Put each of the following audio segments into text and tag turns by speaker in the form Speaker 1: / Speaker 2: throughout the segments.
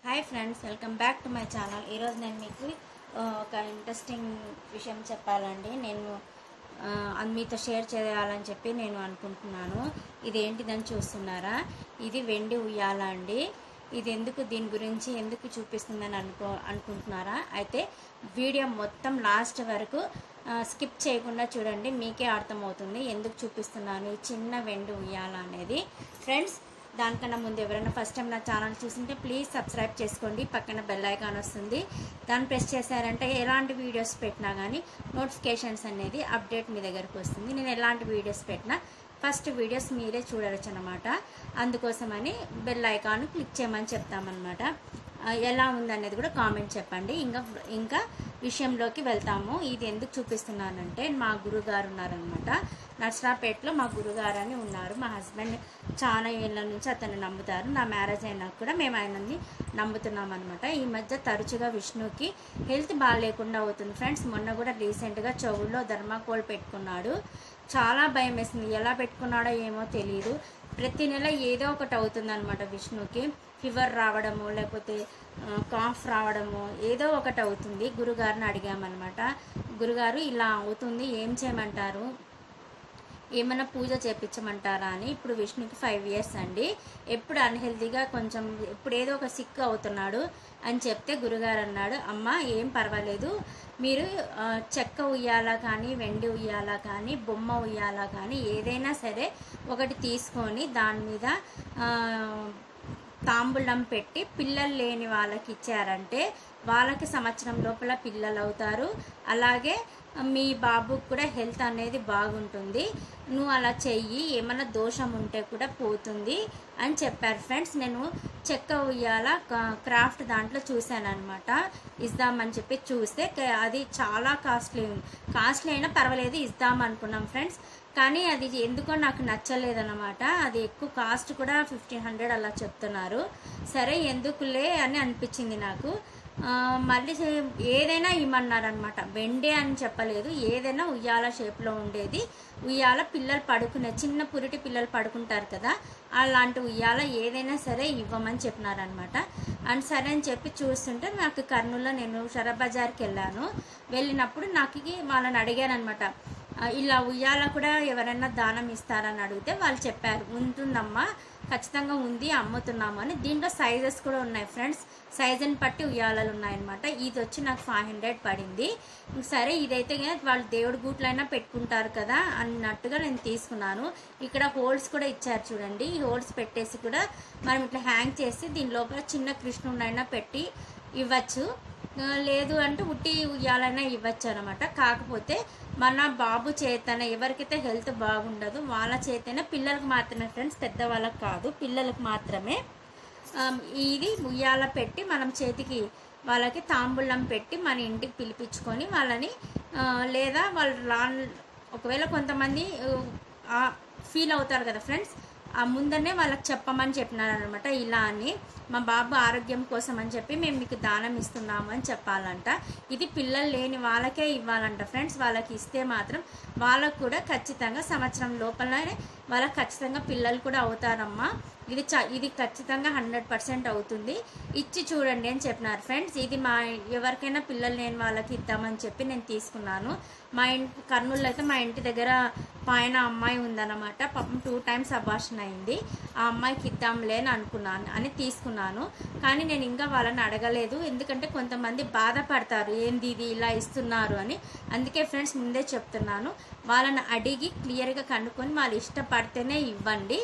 Speaker 1: hi friends welcome back to my channel ఈరోజు నేను మీకు ఆ, ఒక ఇంట్రెస్టింగ్ విషయం చెప్పాలండి నేను ఆ, అది మీతో షేర్ చేయాలని చెప్పి నేను అనుకుంటున్నాను ఇది ఏంటిదని చూస్తున్నారా ఇది వెండి ఉయ్యాల అండి ఇది ఎందుకు దీని గురించి ఎందుకు చూపిస్తుందని అనుకో అనుకుంటున్నారా అయితే వీడియో మొత్తం లాస్ట్ వరకు స్కిప్ చేయకుండా చూడండి మీకే అర్థమవుతుంది ఎందుకు చూపిస్తున్నాను ఈ చిన్న వెండి ఉయ్యాల అనేది ఫ్రెండ్స్ దానికన్నా ముందు ఎవరైనా ఫస్ట్ టైం నా ఛానల్ చూస్తుంటే ప్లీజ్ సబ్స్క్రైబ్ చేసుకోండి పక్కన బెల్ ఐకాన్ వస్తుంది దాన్ని ప్రెస్ చేశారంటే ఎలాంటి వీడియోస్ పెట్టినా కానీ నోటిఫికేషన్స్ అనేది అప్డేట్ మీ దగ్గరకు వస్తుంది నేను ఎలాంటి వీడియోస్ పెట్టినా ఫస్ట్ వీడియోస్ మీరే చూడవచ్చు అనమాట అందుకోసమని బెల్ ఐకాన్ క్లిక్ చేయమని చెప్తామన్నమాట ఆ, ఎలా ఉందనేది కూడా కామెంట్ చెప్పండి ఇంకా ఇంకా విషయంలోకి వెళ్తాము ఇది ఎందుకు చూపిస్తున్నానంటే మా గురుగారు ఉన్నారనమాట నర్సరాపేటలో మా గురుగారు అని ఉన్నారు మా హస్బెండ్ చాలా ఏళ్ళ నుంచి అతన్ని నమ్ముతారు నా మ్యారేజ్ అయినా కూడా మేము ఆయనని నమ్ముతున్నాం అనమాట ఈ మధ్య తరచుగా విష్ణుకి హెల్త్ బాగాలేకుండా అవుతుంది ఫ్రెండ్స్ మొన్న కూడా రీసెంట్గా చెవుల్లో ధర్మాకోల్ పెట్టుకున్నాడు చాలా భయం వేసింది ఎలా పెట్టుకున్నాడో ఏమో తెలియదు ప్రతి నెల ఏదో ఒకటి అవుతుంది అనమాట విష్ణుకి ఫీవర్ రావడము లేకపోతే కాఫ్ రావడము ఏదో ఒకటి అవుతుంది గురుగారిని అడిగామన్నమాట గురుగారు ఇలా అవుతుంది ఏం చేయమంటారు ఏమైనా పూజ చేపించమంటారా అని ఇప్పుడు విష్ణుకి ఫైవ్ ఇయర్స్ అండి ఎప్పుడు అన్హెల్తీగా కొంచెం ఎప్పుడు ఏదో ఒక సిక్ అవుతున్నాడు అని చెప్తే గురుగారు అన్నాడు అమ్మ ఏం పర్వాలేదు మీరు ఆ, చెక్క ఉయ్యాలా కానీ వెండి ఉయ్యాలా కానీ బొమ్మ ఉయ్యాలా కానీ ఏదైనా సరే ఒకటి తీసుకొని దాని మీద ఆ, తాంబూలం పెట్టి పిల్లలు లేని వాళ్ళకి ఇచ్చారంటే వాళ్ళకి సంవత్సరం లోపల పిల్లలు అవుతారు అలాగే మీ బాబుకు కూడా హెల్త్ అనేది బాగుంటుంది నువ్వు అలా చెయ్యి ఏమైనా దోషం ఉంటే కూడా పోతుంది అని చెప్పారు ఫ్రెండ్స్ నేను చెక్క ఉయ్యాల క్రాఫ్ట్ దాంట్లో చూశాను అనమాట ఇద్దామని చెప్పి చూస్తే క- అది చాలా కాస్ట్లీ ఉంది కాస్ట్లీ అయినా పర్వాలేదు ఇద్దాం అనుకున్నాం ఫ్రెండ్స్ కానీ అది ఎందుకో నాకు నచ్చలేదన్నమాట అది ఎక్కువ కాస్ట్ కూడా ఫిఫ్టీన్ హండ్రెడ్ అలా చెప్తున్నారు సరే ఎందుకులే అని అనిపించింది నాకు ఆ, మళ్ళీ సే- ఏదైనా ఇమ్మన్నారనమాట వెండే అని చెప్పలేదు ఏదైనా ఉయ్యాల షేప్లో ఉండేది ఉయ్యాల పిల్లలు పడుకునే చిన్న పురిటి పిల్లలు పడుకుంటారు కదా అలాంటి ఉయ్యాల ఏదైనా సరే ఇవ్వమని చెప్పినారనమాట అండ్ సరే అని చెప్పి చూస్తుంటే నాకు కర్నూలులో నేను షరబ్ బజార్కి వెళ్ళాను వెళ్ళినప్పుడు నాకు ఇది వాళ్ళని అడిగాను అనమాట ఆ, ఇలా ఉయ్యాల కూడా ఎవరైనా దానం ఇస్తారని అడిగితే వాళ్ళు చెప్పారు ఉంటుందమ్మా ఖచ్చితంగా ఉంది అమ్ముతున్నాము అని దీంట్లో సైజెస్ కూడా ఉన్నాయి ఫ్రెండ్స్ సైజుని బట్టి ఉయ్యాలలు ఉన్నాయన్నమాట ఇది వచ్చి నాకు ఫైవ్ హండ్రెడ్ పడింది సరే ఇదైతే గా వాళ్ళు దేవుడి గూట్లైనా పెట్టుకుంటారు కదా అన్నట్టుగా నేను తీసుకున్నాను ఇక్కడ హోల్స్ కూడా ఇచ్చారు చూడండి ఈ హోల్స్ పెట్టేసి కూడా మనం ఇట్లా హ్యాంగ్ చేసి దీని లోపల చిన్న కృష్ణుడైనా పెట్టి ఇవ్వచ్చు ఆ, లేదు అంటే ఉట్టి ఉయ్యాలైనా ఇవ్వచ్చు అనమాట కాకపోతే మన బాబు చేతనే ఎవరికైతే హెల్త్ బాగుండదు వాళ్ళ చేతనే పిల్లలకు మాత్రమే ఫ్రెండ్స్ పెద్దవాళ్ళకి కాదు పిల్లలకు మాత్రమే ఆమ్, ఇది ఉయ్యాల పెట్టి మనం చేతికి వాళ్ళకి తాంబూలం పెట్టి మన ఇంటికి పిలిపించుకొని వాళ్ళని ఆ, లేదా వాళ్ళు రా ఒకవేళ కొంతమంది ఫీల్ అవుతారు కదా ఫ్రెండ్స్ ఆ ముందనే వాళ్ళకి చెప్పమని చెప్పినారనమాట ఇలా అని మా బాబు ఆరోగ్యం కోసం అని చెప్పి మేము మీకు దానం ఇస్తున్నాము అని చెప్పాలంట ఇది పిల్లలు లేని వాళ్ళకే ఇవ్వాలంట ఫ్రెండ్స్ వాళ్ళకి ఇస్తే మాత్రం వాళ్ళకు కూడా ఖచ్చితంగా సంవత్సరం లోపలనే వాళ్ళకి ఖచ్చితంగా పిల్లలు కూడా అవుతారమ్మా ఇది చ ఇది ఖచ్చితంగా హండ్రెడ్ పర్సెంట్ అవుతుంది ఇచ్చి చూడండి అని చెప్పినారు ఫ్రెండ్స్ ఇది మా ఎవరికైనా పిల్లలు లేని వాళ్ళకి ఇద్దామని చెప్పి నేను తీసుకున్నాను మా ఇంటి కర్నూలులో అయితే మా ఇంటి దగ్గర పైన అమ్మాయి ఉందన్నమాట పాపం టూ టైమ్స్ అబార్షన్ అయింది ఆ అమ్మాయికి ఇద్దాంలే అని అనుకున్నాను అని తీసుకున్నాను కానీ నేను ఇంకా వాళ్ళని అడగలేదు ఎందుకంటే కొంతమంది బాధపడతారు ఏంది ఇది ఇలా ఇస్తున్నారు అని అందుకే ఫ్రెండ్స్ ముందే చెప్తున్నాను వాళ్ళని అడిగి క్లియర్గా కనుక్కొని వాళ్ళు ఇష్టపడితేనే ఇవ్వండి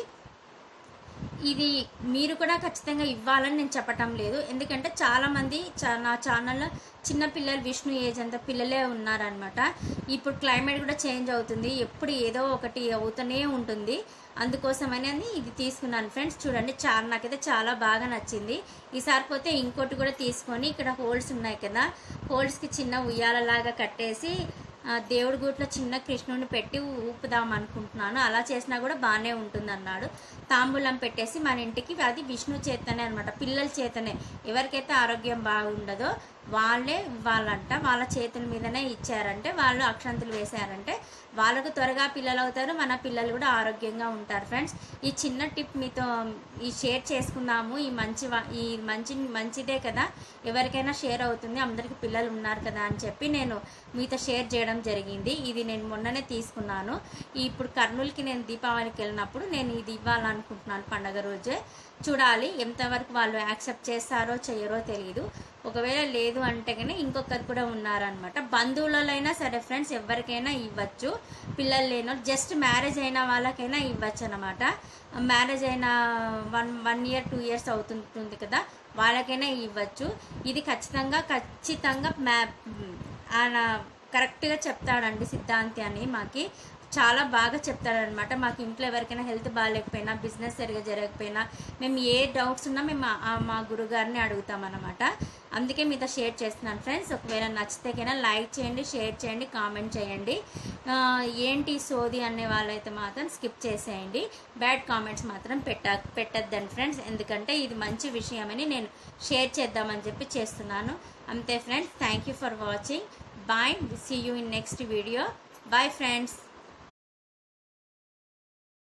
Speaker 1: ఇది మీరు కూడా ఖచ్చితంగా ఇవ్వాలని నేను చెప్పటం లేదు ఎందుకంటే చాలామంది చా- నా ఛానల్లో చిన్న పిల్లలు విష్ణు ఏజ్ అంత పిల్లలే ఉన్నారనమాట ఇప్పుడు క్లైమేట్ కూడా చేంజ్ అవుతుంది ఎప్పుడు ఏదో ఒకటి అవుతూనే ఉంటుంది అందుకోసమని అని ఇది తీసుకున్నాను ఫ్రెండ్స్ చూడండి చాలా నాకైతే చాలా బాగా నచ్చింది ఈసారి పోతే ఇంకోటి కూడా తీసుకొని ఇక్కడ హోల్స్ ఉన్నాయి కదా హోల్స్కి చిన్న ఉయ్యాలలాగా కట్టేసి ఆ, దేవుడి గూట్లో చిన్న కృష్ణుని పెట్టి ఊపుదాం అనుకుంటున్నాను అలా చేసినా కూడా బాగానే ఉంటుంది అన్నాడు తాంబూలం పెట్టేసి మన ఇంటికి అది విష్ణు చేతనే అనమాట పిల్లల చేతనే ఎవరికైతే ఆరోగ్యం బాగుండదో వాళ్ళే ఇవ్వాలంట వాళ్ళ చేతుల మీదనే ఇచ్చారంటే వాళ్ళు అక్షంతలు వేశారంటే వాళ్ళకు త్వరగా పిల్లలు అవుతారు మన పిల్లలు కూడా ఆరోగ్యంగా ఉంటారు ఫ్రెండ్స్ ఈ చిన్న టిప్ మీతో ఈ షేర్ చేసుకుందాము ఈ మంచి వా- ఈ మంచి మంచిదే కదా ఎవరికైనా షేర్ అవుతుంది అందరికి పిల్లలు ఉన్నారు కదా అని చెప్పి నేను మీతో షేర్ చేయడం జరిగింది ఇది నేను మొన్ననే తీసుకున్నాను ఇప్పుడు కర్నూలుకి నేను దీపావళికి వెళ్ళినప్పుడు నేను ఇది ఇవ్వాలనుకుంటున్నాను పండగ రోజే చూడాలి ఎంతవరకు వాళ్ళు యాక్సెప్ట్ చేస్తారో చేయరో తెలియదు ఒకవేళ లేదు అంటే కానీ ఇంకొకరు కూడా ఉన్నారనమాట బంధువులలో అయినా సరే ఫ్రెండ్స్ ఎవరికైనా ఇవ్వచ్చు పిల్లలు లేనో జస్ట్ మ్యారేజ్ అయిన వాళ్ళకైనా ఇవ్వచ్చు అనమాట మ్యారేజ్ అయిన one one year two years అవుతుంటుంది కదా వాళ్ళకైనా ఇవ్వచ్చు ఇది ఖచ్చితంగా ఖచ్చితంగా మ్యా ఆయన కరెక్ట్గా చెప్తాడండి సిద్ధాంతి అని మాకి చాలా బాగా చెప్తాడనమాట మాకు ఇంట్లో ఎవరికైనా హెల్త్ బాగాలేకపోయినా బిజినెస్ సరిగా జరగకపోయినా మేము ఏ డౌట్స్ ఉన్నా మేము ఆ- ఆ మా గురుగారిని అడుగుతామన్నమాట అందుకే మీతో షేర్ చేస్తున్నాను ఫ్రెండ్స్ ఒకవేళ నచ్చితేకైనా లైక్ చేయండి షేర్ చేయండి కామెంట్ చేయండి ఆ, ఏంటి సోది అనే వాళ్ళైతే మాత్రం స్కిప్ చేసేయండి బ్యాడ్ కామెంట్స్ మాత్రం పెట్ట పెట్టద్దండి ఫ్రెండ్స్ ఎందుకంటే ఇది మంచి విషయమని నేను షేర్ చేద్దామని చెప్పి చేస్తున్నాను అంతే friends thank you for watching bye see you in next video bye friends